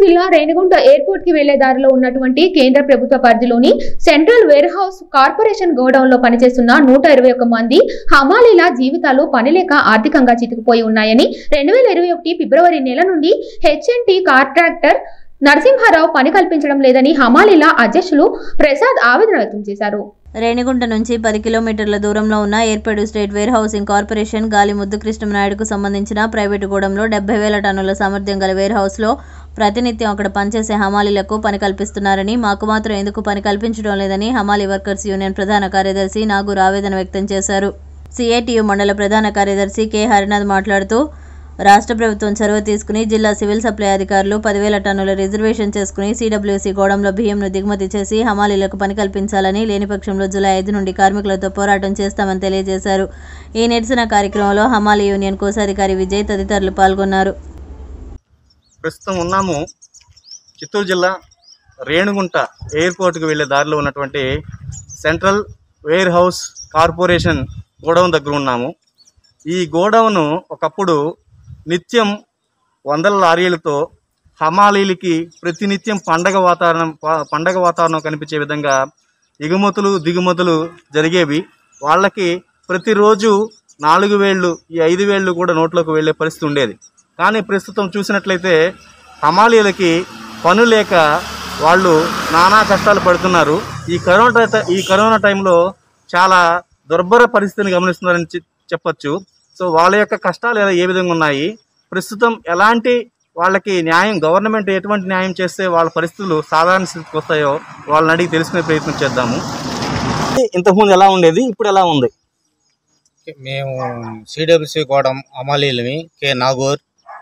జిల్లా రేణిగుంట ఎయిర్పోర్ట్ కి వెళ్లే దారిలో ఉన్నటువంటి కేంద్ర ప్రభుత్వ పరిధిలోని central warehouse corporation godown లో పనిచేస్తున్న నూట ఇరవై ఒక్క మంది హమాలీల జీవితాలు పనిలేక ఆర్థికంగా చితికిపోయి ఉన్నాయని రెండు వేల ఇరవై ఒకటి ఫిబ్రవరి నెల నుండి హెచ్ఎన్టీ కాంట్రాక్టర్ నరసింహారావు పని కల్పించడం లేదని హమాలీల అధ్యక్షులు ప్రసాద్ ఆవేదన వ్యక్తం చేశారు రేణిగుంట నుంచి పది కిలోమీటర్ల దూరంలో ఉన్న Yerpedu state warehousing corporation Gali Muddu కృష్ణనాయుడుకు సంబంధించిన ప్రైవేటు గూడెంలో డెబ్బై వేల టన్నుల సామర్థ్యం గల వేర్ హౌస్లో ప్రతినిత్యం అక్కడ పనిచేసే హమాలీలకు పని కల్పిస్తున్నారని మాకు మాత్రం ఎందుకు పని కల్పించడం లేదని హమాలీ వర్కర్స్ యూనియన్ ప్రధాన కార్యదర్శి నాగూర్ ఆవేదన వ్యక్తం చేశారు సిఐటియు మండల ప్రధాన కార్యదర్శి కె హరినాథ్ మాట్లాడుతూ రాష్ట్ర ప్రభుత్వం చొరవ తీసుకుని జిల్లా సివిల్ సప్లై అధికారులు పదివేల టన్నుల రిజర్వేషన్ చేసుకుని సీడబ్ల్యూసీ గోడంలో బియ్యంను దిగుమతి చేసి హమాలీలకు పని కల్పించాలని లేని పక్షంలో జూలై ఐదు నుండి కార్మికులతో పోరాటం చేస్తామని తెలియజేశారు ఈ నిరసన కార్యక్రమంలో హమాలీ యూనియన్ కోశాధికారి విజయ్ తదితరులు పాల్గొన్నారు ప్రస్తుతం ఉన్నాము చిత్తూరు జిల్లా రేణుగుంట ఎయిర్పోర్ట్కి వెళ్ళే దారిలో ఉన్నటువంటి central warehouse corporation godown దగ్గర ఉన్నాము ఈ గోడౌన్ ఒకప్పుడు నిత్యం వందల లారీలతో హమాలీలకి ప్రతినిత్యం పండగ వాతావరణం ప- పండగ వాతావరణం కనిపించే విధంగా ఎగుమతులు దిగుమతులు జరిగేవి వాళ్ళకి ప్రతిరోజు నాలుగు వేళ్ళు ఈ ఐదు వేళ్ళు కూడా నోట్లోకి వెళ్ళే పరిస్థితి ఉండేది కానీ ప్రస్తుతం చూసినట్లయితే హమాలీలకి పను లేక వాళ్ళు నానా కష్టాలు పడుతున్నారు ఈ కరోనా టై- ఈ కరోనా టైంలో చాలా దుర్భర పరిస్థితిని గమనిస్తున్నారని చె- చెప్పొచ్చు సో వాళ్ళ యొక్క కష్టాలు ఎలా- ఏ విధంగా ఉన్నాయి ప్రస్తుతం ఎలాంటి వాళ్ళకి న్యాయం గవర్నమెంట్ ఎటువంటి న్యాయం చేస్తే వాళ్ళ పరిస్థితులు సాధారణ స్థితికి వస్తాయో వాళ్ళని అడిగి తెలుసుకునే ప్రయత్నం చేద్దాము ఇంతకుముందు ఎలా ఉండేది ఇప్పుడు ఎలా ఉంది మేము సిడబ్ల్యూసి గోడం అమాలీలమి కె నాగూర్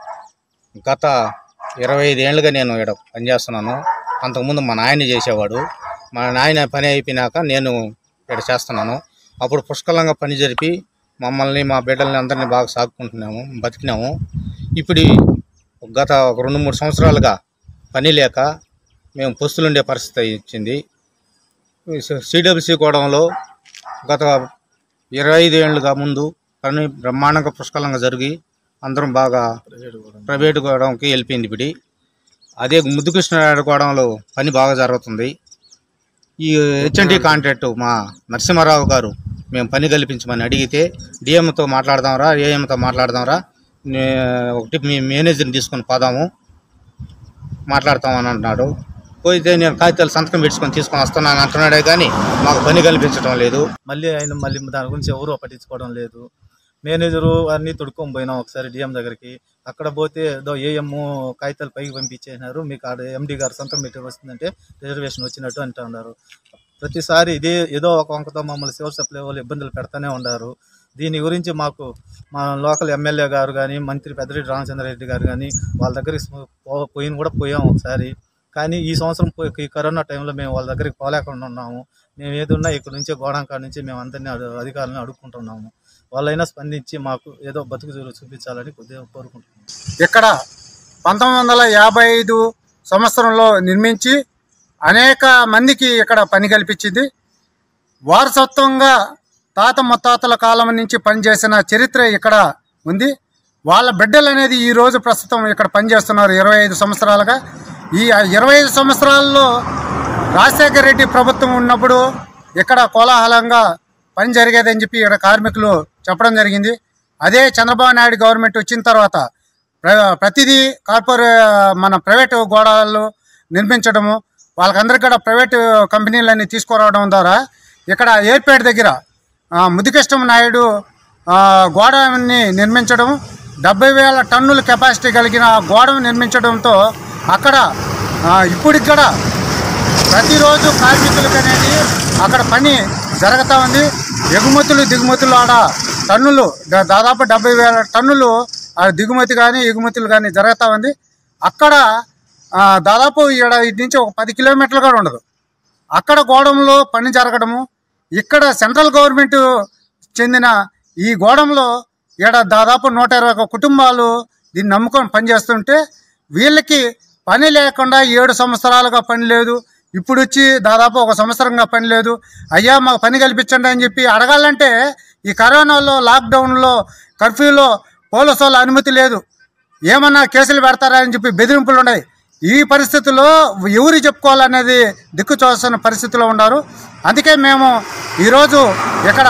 గత ఇరవై ఐదు ఏళ్ళుగా నేను ఇక్కడ పనిచేస్తున్నాను అంతకుముందు మా నాయన చేసేవాడు మా నాయన పని అయిపోయినాక నేను ఇక్కడ చేస్తున్నాను అప్పుడు పుష్కలంగా పని జరిపి మమ్మల్ని మా బిడ్డల్ని అందరినీ బాగా సాగుకుంటున్నాము బతికినాము ఇప్పుడు ఈ గత ఒక రెండు మూడు సంవత్సరాలుగా పని లేక మేము పొస్తులుండే పరిస్థితి వచ్చింది సిడబ్ల్యూసి గోడంలో గత ఇరవై ఐదు ఏళ్ళుగా ముందు పని బ్రహ్మాండంగా పుష్కలంగా జరిగి అందరం బాగా ప్రైవేటు గోడంకి వెళ్ళిపోయింది ఇప్పుడు అదే ముద్దుకృష్ణనాయుడు గోడంలో పని బాగా జరుగుతుంది ఈ హెచ్ఎన్టీ కాంట్రాక్ట్ మా నరసింహారావు గారు మేము పని కల్పించమని అడిగితే డిఎంతో మాట్లాడదాంరా ఏఎంతో మాట్లాడదాంరా నే- ఒకటి మీ మేనేజర్ని తీసుకొని పోదాము మాట్లాడతామని అంటున్నాడు పోయితే నేను కాగితాలు సంతకం పెట్టుకొని తీసుకొని వస్తున్నాను అంటున్నాడే కానీ మాకు పని కల్పించడం లేదు మళ్ళీ ఆయన మళ్ళీ దాని గురించి ఎవరు పట్టించుకోవడం లేదు మేనేజరు అన్ని తొడుక్కొని పోయినాం ఒకసారి డిఎం దగ్గరికి అక్కడ పోతే ఏదో ఏఎం కాగితాలు పైకి పంపించేసినారు మీకు ఆడ ఎండి గారు సొంతం పెట్టి వస్తుందంటే రిజర్వేషన్ వచ్చినట్టు అంటూ ఉన్నారు ప్రతిసారి ఇదే ఏదో ఒక వంకతో మమ్మల్ని సివిల్ సప్లై వాళ్ళు ఇబ్బందులు పెడతానే ఉన్నారు దీని గురించి మాకు మా లోకల్ ఎమ్మెల్యే గారు కానీ మంత్రి పెద్దరెడ్డి రామచంద్రారెడ్డి గారు కానీ వాళ్ళ దగ్గరికి పో- పోయిన కూడా పోయాం ఒకసారి కానీ ఈ సంవత్సరం పోయి ఈ కరోనా టైంలో మేము వాళ్ళ దగ్గరికి పోలేకుండా ఉన్నాము మేము ఏదున్నా ఇక్కడ నుంచే గోడాం కాడ నుంచి మేము అందరినీ అడు- అధికారులను అడుక్కుంటున్నాము వాళ్ళైనా స్పందించి మాకు ఏదో బతుకు తెరువు చూపించాలని కొద్దిగా కోరుకుంటున్నాం ఇక్కడ పంతొమ్మిది వందల యాభై ఐదు సంవత్సరంలో నిర్మించి అనేక మందికి ఇక్కడ పని కల్పించింది వారసత్వంగా తాత ముత్తాతల కాలం నుంచి పనిచేసిన చరిత్ర ఇక్కడ ఉంది వాళ్ళ బిడ్డలు అనేది ఈ రోజు ప్రస్తుతం ఇక్కడ పనిచేస్తున్నారు ఇరవై ఐదు సంవత్సరాలుగా ఈ ఇరవై ఐదు సంవత్సరాల్లో రాజశేఖర రెడ్డి ప్రభుత్వం ఉన్నప్పుడు ఇక్కడ కోలాహలంగా పని జరిగేదని చెప్పి ఇక్కడ కార్మికులు చెప్పడం జరిగింది అదే చంద్రబాబు నాయుడు గవర్నమెంట్ వచ్చిన తర్వాత ప్ర- ప్రతిదీ కార్పొరే మన ప్రైవేటు గోడాలు నిర్మించడము వాళ్ళకందరికీ కూడా ప్రైవేటు కంపెనీలన్నీ తీసుకురావడం ద్వారా ఇక్కడ ఏర్పేట దగ్గర ఆ, ముదికృష్ణ నాయుడు ఆ, గోడని నిర్మించడం డెబ్బై వేల టన్నుల కెపాసిటీ కలిగిన గోడను నిర్మించడంతో అక్కడ ఆ, ఇప్పటికి కూడా ప్రతిరోజు కార్మికులకు అనేది అక్కడ పని జరుగుతూ ఉంది ఎగుమతులు దిగుమతులు ఆడ టన్నులు దా- దాదాపు డెబ్బై వేల టన్నులు ఆ దిగుమతి కానీ ఎగుమతులు కానీ జరుగుతూ ఉంది అక్కడ ఆ, దాదాపు ఇక్కడ ఇటు నుంచి ఒక పది కిలోమీటర్లు కూడా ఉండదు అక్కడ గోడంలో పని జరగడము ఇక్కడ సెంట్రల్ గవర్నమెంట్ చెందిన ఈ గోడంలో ఇక్కడ దాదాపు నూట ఇరవై ఒక కుటుంబాలు దీన్ని నమ్ముకొని పనిచేస్తుంటే వీళ్ళకి పని లేకుండా ఏడు సంవత్సరాలుగా పని లేదు ఇప్పుడు వచ్చి దాదాపు ఒక సంవత్సరంగా పని లేదు అయ్యా మాకు పని కల్పించండి అని చెప్పి అడగాలంటే ఈ కరోనాలో లాక్డౌన్లో కర్ఫ్యూలో పోలీసు వాళ్ళ అనుమతి లేదు ఏమన్నా కేసులు పెడతారా అని చెప్పి బెదిరింపులు ఉన్నాయి ఈ పరిస్థితుల్లో ఎవరు చెప్పుకోవాలనేది దిక్కు చూస్తున్న పరిస్థితిలో ఉన్నారు అందుకే మేము ఈరోజు ఇక్కడ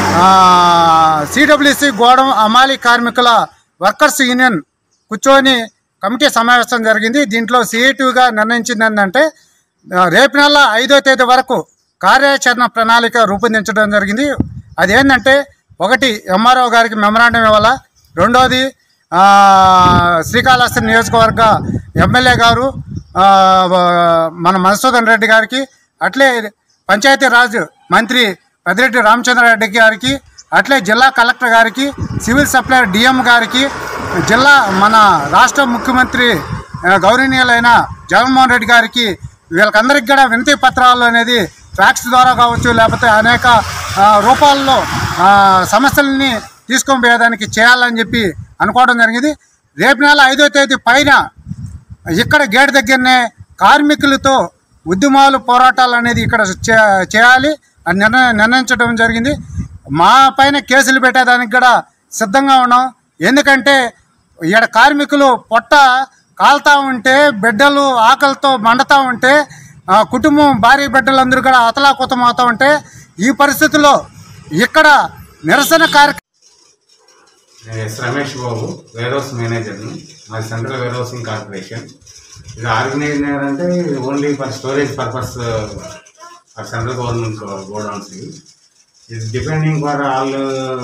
సిడబ్ల్యూసి గోడం అమాలి కార్మికుల వర్కర్స్ యూనియన్ కూర్చొని కమిటీ సమావేశం జరిగింది దీంట్లో సిఐటిగా నిర్ణయించింది ఏంటంటే ఆ, రేపు నెల ఐదో తేదీ వరకు కార్యాచరణ ప్రణాళిక రూపొందించడం జరిగింది అదేంటంటే ఒకటి ఎంఆర్ఓ గారికి మెమరాండం ఇవ్వాలా రెండోది ఆ, శ్రీకాళహస్తి నియోజకవర్గ ఎమ్మెల్యే గారు ఆ, మన మధుసూదన్ రెడ్డి గారికి అట్లే పంచాయతీ రాజ్ మంత్రి పెద్దిరెడ్డి రామచంద్రారెడ్డి గారికి అట్లే జిల్లా కలెక్టర్ గారికి సివిల్ సప్లై డిఎం గారికి జిల్లా మన రాష్ట్ర ముఖ్యమంత్రి ఆ, గౌరవనీయులైన జగన్మోహన్ రెడ్డి గారికి వీళ్ళకందరికి కూడా వినతి పత్రాలు అనేది ఫ్యాక్స్ ద్వారా కావచ్చు లేకపోతే అనేక ఆ, రూపాల్లో ఆ, సమస్యల్ని తీసుకొని పోయేదానికి చేయాలని చెప్పి అనుకోవడం జరిగింది రేపు నెల ఐదో తేదీ పైన ఇక్కడ గేట్ దగ్గరనే కార్మికులతో ఉద్యమాలు పోరాటాలు అనేది ఇక్కడ చే- చేయాలి అని నిర్ణయం నిర్ణయించడం జరిగింది మా పైన కేసులు పెట్టేదానికి కూడా సిద్ధంగా ఉన్నాం ఎందుకంటే ఇక్కడ కార్మికులు పొట్ట కాలుతా ఉంటే బిడ్డలు ఆకలితో మండుతూ ఉంటే ఆ, కుటుంబం భార్య బిడ్డలందరూ కూడా అతలాకుతం అవుతూ ఉంటే ఈ పరిస్థితుల్లో ఇక్కడ నిరసన కార్యక్రమం నేను S Ramesh Babu warehouse మేనేజర్ని మాది సెంట్రల్ వేర్ హౌసింగ్ కార్పొరేషన్ ఇది ఆర్గనైజర్ అంటే only for storage purpose for central government godowns ఇవి ఇది depending for all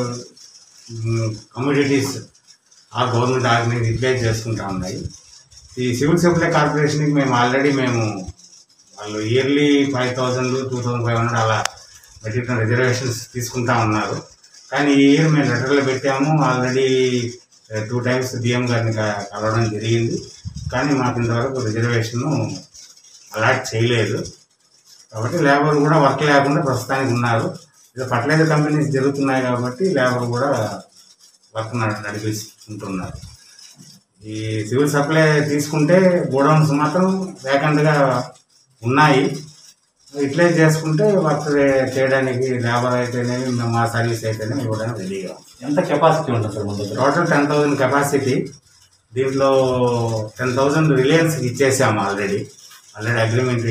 communities all government organise replace చేసుకుంటా ఉన్నాయి ఈ సివిల్ సప్లై కార్పొరేషన్కి మేము ఆల్రెడీ మేము వాళ్ళు yearly five thousand two thousand five hundred అలా మెటీరియల్ రిజర్వేషన్స్ తీసుకుంటా ఉన్నారు కానీ ఈ ఇయర్ మేము లెటర్లు పెట్టాము ఆల్రెడీ టూ టైమ్స్ డిఎం గారిని క- కలవడం జరిగింది కానీ మాకు ఇంతవరకు రిజర్వేషన్ అలాట్ చేయలేదు కాబట్టి లేబర్ కూడా వర్క్ లేకుండా ప్రస్తుతానికి ఉన్నారు ఇది ఫర్టిలైజర్ కంపెనీస్ జరుగుతున్నాయి కాబట్టి లేబర్ కూడా వర్క్ నడ- నడిపిస్తుంటున్నారు ఈ సివిల్ సప్లై తీసుకుంటే గోడౌన్స్ మాత్రం వేకెంట్గా ఉన్నాయి ఇట్లే చేసుకుంటే వర్క్ చేయడానికి లేబర్ అయితేనేమి మా సర్వీస్ అయితేనేమి ఇవ్వడానికి రెడీగా ఉంది. ఎంత కెపాసిటీ ఉంటుంది సార్ మన దగ్గర టోటల్ టెన్ థౌజండ్ కెపాసిటీ దీంట్లో టెన్ థౌజండ్ రిలయన్స్కి ఇచ్చేసాము already already agreement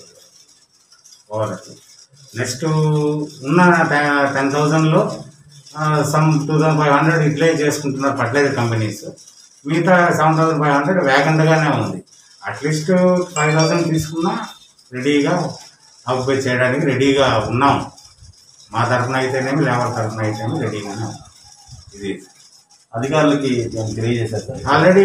over next ఉన్న టెన్ థౌజండ్లో some two thousand five hundred utilise చేసుకుంటున్నారు ఫర్టిలైజర్ కంపెనీస్ మిగతా సెవెన్ థౌసండ్ ఫైవ్ హండ్రెడ్ వేగంతగానే ఉంది అట్లీస్ట్ ఫైవ్ థౌసండ్ తీసుకున్నా రెడీగా ఆక్యుపై చేయడానికి రెడీగా ఉన్నాం మా తరఫున అయితేనేమి లేబర్ తరఫున అయితేనేమి రెడీగానే ఉన్నాం ఇది అధికారులకి మేము తెలియజేశారు సార్ ఆల్రెడీ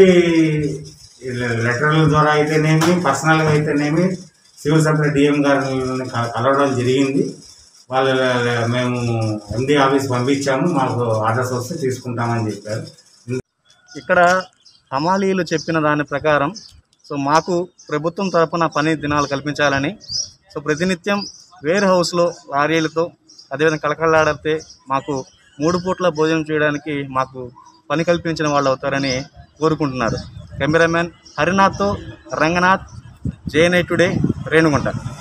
లెటర్ల ద్వారా అయితేనేమి పర్సనల్గా అయితేనేమి సివిల్ సప్లై డిఎం గారిని క- కలవడం జరిగింది వాళ్ళ మేము ఎండి ఆఫీస్ పంపించాము మాకు ఆర్డర్స్ వస్తే తీసుకుంటామని చెప్పారు ఇక్కడ హమాలీలు చెప్పిన దాని ప్రకారం సో మాకు ప్రభుత్వం తరపున పని దినాలు కల్పించాలని సో ప్రతినిత్యం వేర్ హౌస్లో లారీలతో అదేవిధంగా కలకలాడితే మాకు మూడు పూట్ల భోజనం చేయడానికి మాకు పని కల్పించిన వాళ్ళు అవుతారని కోరుకుంటున్నారు కెమెరామెన్ హరినాథ్తో రంగనాథ్ జేఎన్ఐ టుడే రేణుగుంట